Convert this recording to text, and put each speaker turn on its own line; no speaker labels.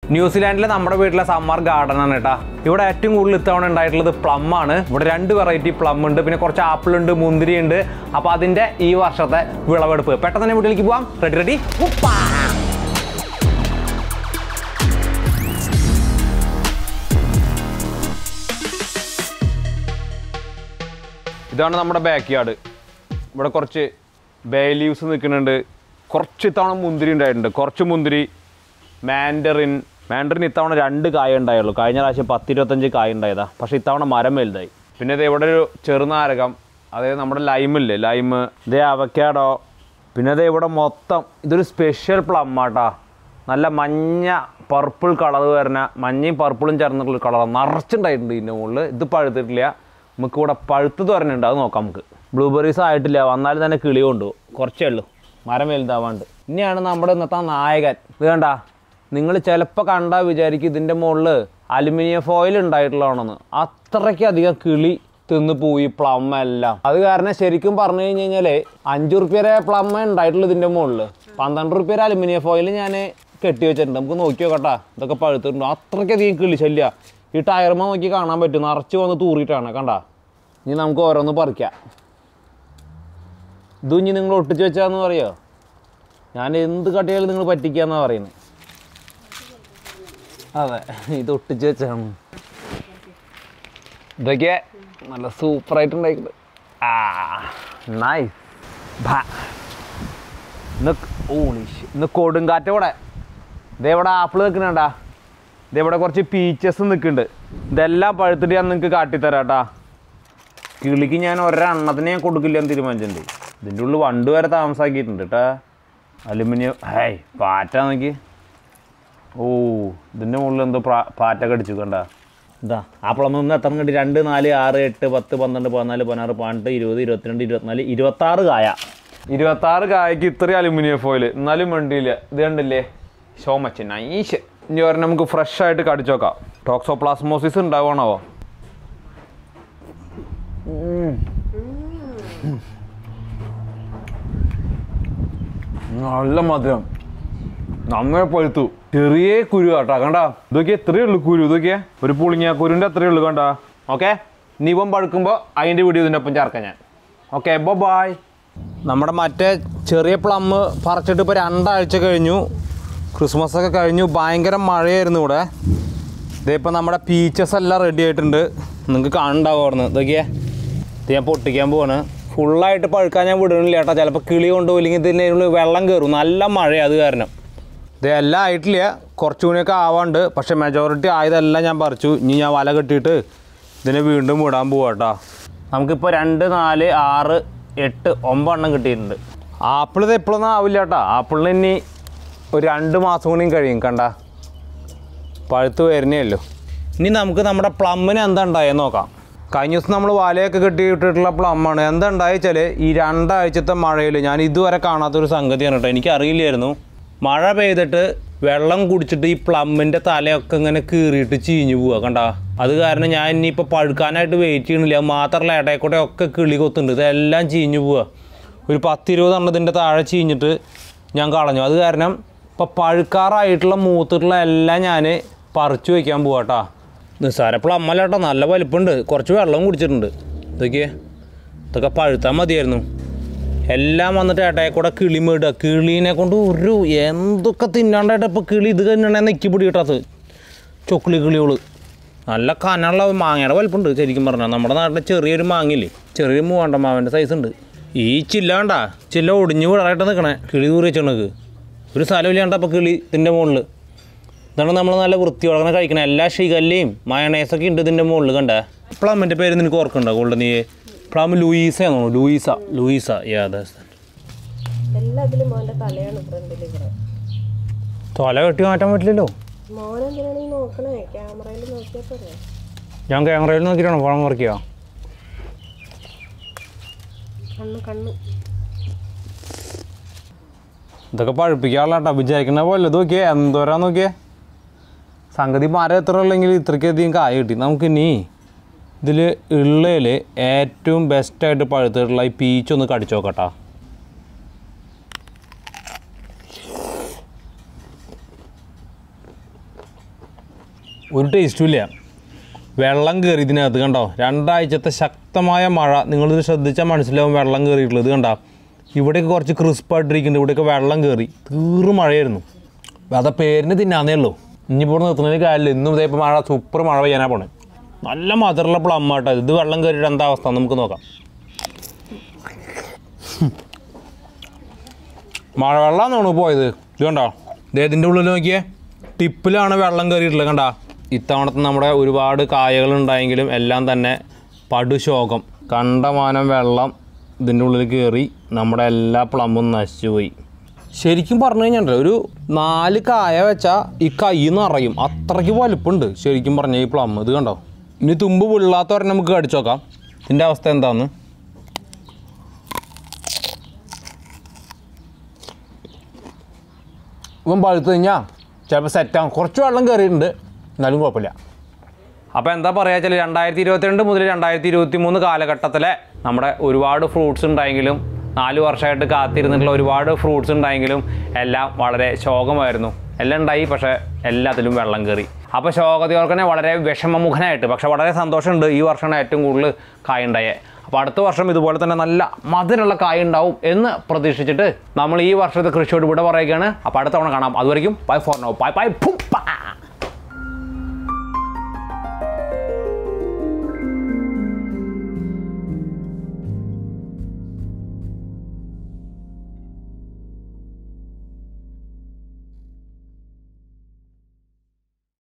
ന്യൂസിലാൻഡിലെ നമ്മുടെ വീട്ടിലെ summer garden ആണ് കേട്ടോ ഇവിടെ ഏറ്റവും കൂടുതൽ ഇത്തവണ ഉണ്ടായിട്ടുള്ളത് പ്ലം ആണ് ഇവിടെ രണ്ട് വെറൈറ്റി പ്ലം ഉണ്ട് പിന്നെ കുറച്ച് ആപ്പിൾ ഉണ്ട് മുന്തിരി ഉണ്ട് അപ്പോൾ അതിന്റെ ഈ വർഷത്തെ വിളവെടുപ്പ് പെട്ടെന്ന് തന്നെ വീട്ടിലേക്ക് പോവാം റെഡി റെഡി ഇതാണ് നമ്മുടെ ബാക്ക് യാർഡ് ഇവിടെ കുറച്ച് ബേ ലീവ്സ് നിൽക്കുന്നുണ്ട് കുറച്ച് ഇത്തവണ മുന്തിരി ഉണ്ടായിട്ടുണ്ട് കുറച്ച് മുന്തിരി മാൻഡറിൻ മാൻഡറിൻ ഇത്തവണ രണ്ട് കായ ഉണ്ടായുള്ളൂ കഴിഞ്ഞ പ്രാവശ്യം പത്തിരുപത്തഞ്ച് കായ ഉണ്ടായതാ പക്ഷേ ഇത്തവണ മരം വലുതായി പിന്നെ ഇത് ഇവിടെ ഒരു ചെറുനാരകം അതായത് നമ്മുടെ ലൈമില്ലേ ലൈമ് ഇതേ അവക്കാടോ പിന്നെ ഇത് ഇവിടെ മൊത്തം ഇതൊരു സ്പെഷ്യൽ പ്ലം ആട്ടാ നല്ല മഞ്ഞ പർപ്പിൾ കളർ വരുന്ന മഞ്ഞയും പർപ്പിളും ചേർന്നിട്ടുള്ള കളർ നിറച്ചുണ്ടായിട്ടുണ്ട് ഇതിൻ്റെ മുകളിൽ ഇത് പഴുത്തിട്ടില്ല നമുക്ക് ഇവിടെ പഴുത്തത് പറഞ്ഞിട്ടുണ്ട് അത് നോക്കാം നമുക്ക് ബ്ലൂബെറീസ് ആയിട്ടില്ല വന്നാലും തന്നെ കിളി കൊണ്ടു കുറച്ചേ ഉള്ളൂ മരം വലുതാവാണ്ട് ഇനിയാണ് നമ്മുടെ ഇന്നത്തെ നായകൻ ഇത് കണ്ട നിങ്ങൾ ചിലപ്പോൾ കണ്ടാൽ വിചാരിക്കും ഇതിൻ്റെ മുകളിൽ അലുമിനിയം ഫോയിൽ ഉണ്ടായിട്ടുള്ളതാണെന്ന് അത്രയ്ക്ക് അധികം കിളി തിന്ന് പോയി പ്ലം എല്ലാം അത് കാരണം ശരിക്കും പറഞ്ഞു കഴിഞ്ഞ് കഴിഞ്ഞാൽ അഞ്ച് റുപ്യരെ പ്ലം ഉണ്ടായിട്ടുള്ളൂ ഇതിൻ്റെ മുകളിൽ പന്ത്രണ്ട് റുപ്യരെ അലുമിനിയം ഫോയിൽ ഞാൻ കെട്ടി വെച്ചിട്ടുണ്ട് നമുക്ക് നോക്കി നോക്കട്ടാ ഇതൊക്കെ പഴുത്തിട്ടുണ്ട് അത്രയ്ക്കധികം കിളി ശല്യ ഈ ടയർമ നോക്കി കാണാൻ പറ്റും നിറച്ച് വന്ന് തൂറിയിട്ടാണ് കണ്ട ഇനി നമുക്ക് ഓരോന്ന് പറിക്കാം ഇത് ഇനി നിങ്ങൾ ഒട്ടിച്ച് വെച്ചാന്ന് പറയോ ഞാൻ എന്ത് കട്ടിയാലും നിങ്ങൾ പറ്റിക്കാന്നാ പറയുന്നത് അതെ ഇത് ഒട്ടിച്ച് വെച്ചാണ് ഇതൊക്കെ നല്ല സൂപ്പറായിട്ട് ഉണ്ടായിട്ടുണ്ട് ആ നൈസ് ഭാ ഇന്ന് ഓണി ഇന്ന് കൊടുങ്കാറ്റ് ഇവിടെ ഇതെവിടെ ആപ്പിൾ നിൽക്കണണ്ടാ ഇതെവിടെ കുറച്ച് പീച്ചസ് നിൽക്കുന്നുണ്ട് ഇതെല്ലാം പഴുത്തിട്ട് ഞാൻ നിങ്ങൾക്ക് കാട്ടിത്തരാം കേട്ടാ കിളിക്ക് ഞാൻ ഒരെണ്ണത്തിനെ ഞാൻ കൊടുക്കില്ല എന്ന് തീരുമാനിച്ചിട്ടുണ്ട് ഇതിൻ്റെ ഉള്ളിൽ വണ്ട് വരെ താമസാക്കിയിട്ടുണ്ട് കേട്ടാ അലുമിനിയം ഹേയ് പാറ്റ നോക്കി ഓ ഇതിൻ്റെ മുകളിൽ എന്തോ പ്രാ- പാറ്റ കടിച്ചു കണ്ട ഇതാ ആപ്പിളം നിന്ന് എത്ര കിട്ടി രണ്ട് നാല് ആറ് എട്ട് പത്ത് പന്ത്രണ്ട് പതിനാല് പതിനാറ് പതിനെട്ട് ഇരുപത് ഇരുപത്തിരണ്ട് ഇരുപത്തിനാല് ഇരുപത്താറ് കായ ഇരുപത്താറ് കായക്ക് ഇത്രയും അലുമിനിയം ഫോയിൽ എന്നാലും വേണ്ടിയില്ല ഇത് കണ്ടില്ലേ ഷോ മച്ച് നൈസ് ഇനി പറഞ്ഞാൽ നമുക്ക് ഫ്രഷ് ആയിട്ട് കടിച്ചു നോക്കാം ടോക്സോപ്ലാസ്മോസിസ് ഉണ്ടാവണോ നല്ല മധുരം നന്നായി പഴുത്തു ചെറിയ കുരു കേട്ടോ കണ്ട ഇതൊക്കെ എത്രയേ ഉള്ളൂ കുരു ഇതൊക്കെ ഒരു പുളിങ്ങ കുരുവിൻ്റെ അത്രയേ ഉള്ളൂ കണ്ട ഓക്കെ നീവം പഴുക്കുമ്പോൾ അതിൻ്റെ വീഡിയോ ഇതിൻ്റെ ഒപ്പം ചേർക്കാം ഞാൻ ഓക്കെ ബോ ബായ് നമ്മുടെ മറ്റേ ചെറിയ പ്ലം പറിച്ചിട്ട് ഇപ്പോൾ രണ്ടാഴ്ച കഴിഞ്ഞു ക്രിസ്മസ് ഒക്കെ കഴിഞ്ഞു ഭയങ്കര മഴയായിരുന്നു ഇവിടെ ഇതിപ്പോൾ നമ്മുടെ പീച്ചസ് എല്ലാം റെഡി ആയിട്ടുണ്ട് നിങ്ങൾക്ക് കാണണ്ടാവും അവിടെ നിന്ന് ഇതൊക്കെ ഇത് ഞാൻ പൊട്ടിക്കാൻ പോവാണ് ഫുള്ളായിട്ട് പഴുക്കാൻ ഞാൻ വിടണില്ല ചേട്ടാ ചിലപ്പോൾ കിളി കൊണ്ടുപോയില്ലെങ്കിൽ ഇതിനുള്ളിൽ വെള്ളം കയറും നല്ല മഴയാണ് അത് കാരണം ഇത് എല്ലാം ആയിട്ടില്ല കുറച്ചുകൂടിയൊക്കെ ആവാണ്ട് പക്ഷെ മെജോറിറ്റി ആയതെല്ലാം ഞാൻ പറിച്ചു ഇനി ഞാൻ വല കെട്ടിയിട്ട് ഇതിനെ വീണ്ടും വിടാൻ പോവാ കേട്ടോ നമുക്കിപ്പോൾ രണ്ട് നാല് ആറ് എട്ട് ഒമ്പതെണ്ണം കിട്ടിയിട്ടുണ്ട് ആപ്പിൾ ഇത് എപ്പോഴൊന്നും ആവില്ല കേട്ടോ ആപ്പിളിന് ഇനി ഒരു രണ്ട് മാസം കൂടിയും കഴിയും കണ്ട പഴുത്ത് വരുന്നേ ഉള്ളൂ ഇനി നമുക്ക് നമ്മുടെ പ്ലമ്മിന് എന്താ ഉണ്ടായെന്ന് നോക്കാം കഴിഞ്ഞ ദിവസം നമ്മൾ വലയൊക്കെ കെട്ടിയിട്ടിട്ടുള്ള പ്ലമ്മാണ് എന്താ ഉണ്ടായെച്ചാൽ ഈ രണ്ടാഴ്ചത്തെ മഴയിൽ ഞാൻ ഇതുവരെ കാണാത്തൊരു സംഗതിയാണ് കേട്ടോ എനിക്ക് അറിയില്ലായിരുന്നു മഴ പെയ്തിട്ട് വെള്ളം കുടിച്ചിട്ട് ഈ പ്ലമ്മിൻ്റെ തലയൊക്കെ ഇങ്ങനെ കീറിയിട്ട് ചീഞ്ഞു പോവുക കണ്ട അത് കാരണം ഞാൻ ഇനിയിപ്പോൾ പഴുക്കാനായിട്ട് വെയിറ്റ് ചെയ്യണില്ല അത് മാത്രമല്ല ഇടയിൽ കൂടെ ഒക്കെ കിളി കൊത്തുണ്ട് ഇതെല്ലാം ചീഞ്ഞു പോവുക ഒരു പത്തിരുപത് എണ്ണത്തിൻ്റെ താഴെ ചീഞ്ഞിട്ട് ഞാൻ കളഞ്ഞു അത് കാരണം ഇപ്പോൾ പഴുക്കാറായിട്ടുള്ള മൂത്തിട്ടുള്ള എല്ലാം ഞാൻ പറിച്ചു വയ്ക്കാൻ പോവാട്ടാ നിസ്സാര പ്ലമ്മല്ല കേട്ടോ നല്ല വലിപ്പമുണ്ട് കുറച്ച് വെള്ളം കുടിച്ചിട്ടുണ്ട് ഇതൊക്കെ ഇതൊക്കെ പഴുത്താൽ മതിയായിരുന്നു എല്ലാം വന്നിട്ട് ഏട്ടയെ കൂടെ കിളി മേടുക കിളീനെ കൊണ്ട് ഒരു എന്തൊക്കെ തിന്നാണ്ടായിട്ട് ഇപ്പോൾ കിളി ഇത് തന്നെയാണ് നെക്കി പിടി കിട്ടാത്തത് ചൊക്കിളി കിളികൾ നല്ല കനുള്ള മാങ്ങയുടെ വലിപ്പമുണ്ട് ശരിക്കും പറഞ്ഞാൽ നമ്മുടെ നാട്ടിലെ ചെറിയൊരു മാങ്ങയില്ലേ ചെറിയൊരു മൂവാണ്ട മാവൻ്റെ സൈസ് ഉണ്ട് ഈ ചില്ല കണ്ട ചില്ല ഒടിഞ്ഞു വിടാറായിട്ട് നിൽക്കണേ കിളി ദൂരെ വെച്ചോണക്ക് ഒരു സ്ഥലമില്ല കണ്ട അപ്പോൾ കിളി ഇതിൻ്റെ മുകളിൽ ഇതാണ് നമ്മൾ നല്ല വൃത്തിയോടെ കഴിക്കണം എല്ലാ ഷിഗല്ലയും മയണൈസൊക്കെ ഉണ്ട് ഇതിൻ്റെ മുകളിൽ കണ്ടേ പ്ലമ്മിൻ്റെ പേര് നിനക്ക് ഓർക്കണ്ടോ ഗോൾഡ് നീ പ്ലം ലൂയിസയാണോ ലൂയിസ ലൂയിസ യാ
എല്ലാത്തിലും മോന്റെ തലയാണ് ഫ്രണ്ടിൽ ഇവിടെ
തല കെട്ടി മാറ്റാൻ പറ്റില്ലല്ലോ
മോൻ എന്തിനാണ് ഈ നോക്കണേ ക്യാമറയിൽ നോക്കിയാ പോരെ
ഞാൻ ക്യാമറയിൽ നോക്കിയിട്ടാണോ പണം പറിക്കുക
കണ്ണ് കണ്ണ്
ഇതൊക്കെ പഴുപ്പിക്കാനുള്ള കേട്ടോ വിചാരിക്കുന്ന പോലെ ഇത് നോക്കിയേ എന്തോരാ നോക്കിയേ സംഗതി മരം എത്ര ഉള്ളെങ്കിൽ ഇത്രയ്ക്കധികം കായ കിട്ടി നമുക്കിനി ഇതിൽ ഉള്ളതിൽ ഏറ്റവും ബെസ്റ്റായിട്ട് പഴുത്തിട്ടുള്ള ഈ പീച്ച് ഒന്ന് കടിച്ചു നോക്കട്ടാ ഒരു ടേസ്റ്റും ഇല്ല വെള്ളം കയറി ഇതിനകത്ത് കണ്ടോ രണ്ടാഴ്ചത്തെ ശക്തമായ മഴ നിങ്ങളിത് ശ്രദ്ധിച്ചാൽ മനസ്സിലാവും വെള്ളം കയറിയിട്ടുള്ളത് ഇത് കണ്ടോ ഇവിടെയൊക്കെ കുറച്ച് ക്രിസ്പായിട്ടിരിക്കുന്നുണ്ട് ഇവിടെയൊക്കെ വെള്ളം കയറി തീറ് മഴയായിരുന്നു അതാ പേരിന് തിന്നാന്നേ ഉള്ളൂ ഇനിയിപ്പോൾ നിർത്തുന്നതിന് കാര്യമില്ല ഇന്നും ഇതേ ഇപ്പോൾ മഴ സൂപ്പർ മഴ പെയ്യാനാ പോണേ നല്ല മധുരമുള്ള പ്ലം ആട്ടോ ഇത് വെള്ളം കയറിയിട്ട് എന്താ അവസ്ഥ നമുക്ക് നോക്കാം മഴവെള്ളമാണ് തോന്നുന്നു പോയത് ഇത് കണ്ടോ ഇദ്ദേഹത്തിൻ്റെ ഉള്ളിൽ നോക്കിയേ ടിപ്പിലാണ് വെള്ളം കയറിയിട്ടുള്ളത് കണ്ട ഇത്തവണത്തെ നമ്മുടെ ഒരുപാട് കായകൾ ഉണ്ടായെങ്കിലും എല്ലാം തന്നെ പടുശോകം കണ്ടമാനം വെള്ളം ഇതിൻ്റെ ഉള്ളിൽ കയറി നമ്മുടെ എല്ലാ പ്ലമ്പും നശിച്ചു പോയി ശരിക്കും പറഞ്ഞു കഴിഞ്ഞാൽ ഒരു നാല് കായ വെച്ചാൽ ഈ കൈ നിറയും അത്രയ്ക്ക് വലുപ്പമുണ്ട് ശരിക്കും പറഞ്ഞാൽ ഈ പ്ലം ഇത് കണ്ടോ ഇനി തുമ്പ് പൊള്ളാത്തവരെ നമുക്ക് കടിച്ചു നോക്കാം ഇതിൻ്റെ അവസ്ഥ എന്താന്ന് ഇവൻ പഴുത്ത് കഴിഞ്ഞാൽ ചിലപ്പോൾ സെറ്റാകും കുറച്ച് വെള്ളം കയറിയിട്ടുണ്ട് എന്നാലും കുഴപ്പമില്ല അപ്പോൾ എന്താ പറയുക വെച്ചാൽ രണ്ടായിരത്തി ഇരുപത്തിരണ്ട് മുതൽ രണ്ടായിരത്തി ഇരുപത്തി മൂന്ന് കാലഘട്ടത്തിലെ നമ്മുടെ ഒരുപാട് ഫ്രൂട്ട്സ് ഉണ്ടായെങ്കിലും നാല് വർഷമായിട്ട് കാത്തിരുന്നിട്ടുള്ള ഒരുപാട് ഫ്രൂട്ട്സ് ഉണ്ടായെങ്കിലും എല്ലാം വളരെ ശോകമായിരുന്നു എല്ലാം ഉണ്ടായി പക്ഷേ എല്ലാത്തിലും വെള്ളം കയറി അപ്പോൾ ശോകതയോർക്കനെ വളരെ വിഷമമുഖനായിട്ട് പക്ഷേ വളരെ സന്തോഷമുണ്ട് ഈ വർഷമാണ് ഏറ്റവും കൂടുതൽ കായ ഉണ്ടായേ അപ്പോൾ അടുത്ത വർഷം ഇതുപോലെ തന്നെ നല്ല മധുരമുള്ള കായ ഉണ്ടാവും എന്ന് പ്രതീക്ഷിച്ചിട്ട് നമ്മൾ ഈ വർഷത്തെ കൃഷിയോട് ഇവിടെ പറയുകയാണ് അപ്പോൾ അടുത്ത തവണ കാണാം അതുവരെയും bye for now bye by